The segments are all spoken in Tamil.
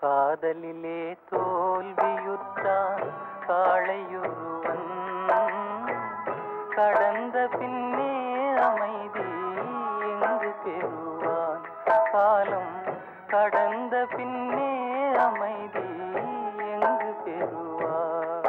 காதலிலே தோல்வியுற்றான் காளையொருவன் கடந்த பின்னே அமைதி எங்கு பெறுவான் காலம் கடந்த பின்னே அமைதி எங்கு பெறுவான்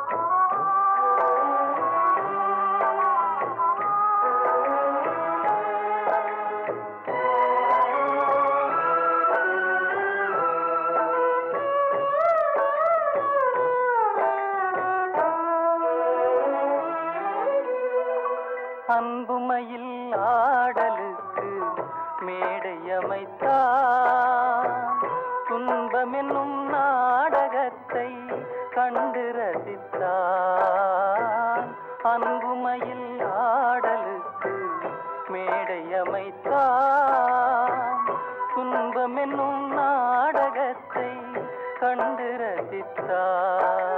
அன்புமையில் ஆடலுக்கு மேடை அமைத்தான் துன்பமென்னும் நாடகத்தை கண்டு ரசித்தான் அன்புமையில் ஆடலுக்கு மேடை அமைத்தான் துன்பமென்னும் நாடகத்தை கண்டு ரசித்தான்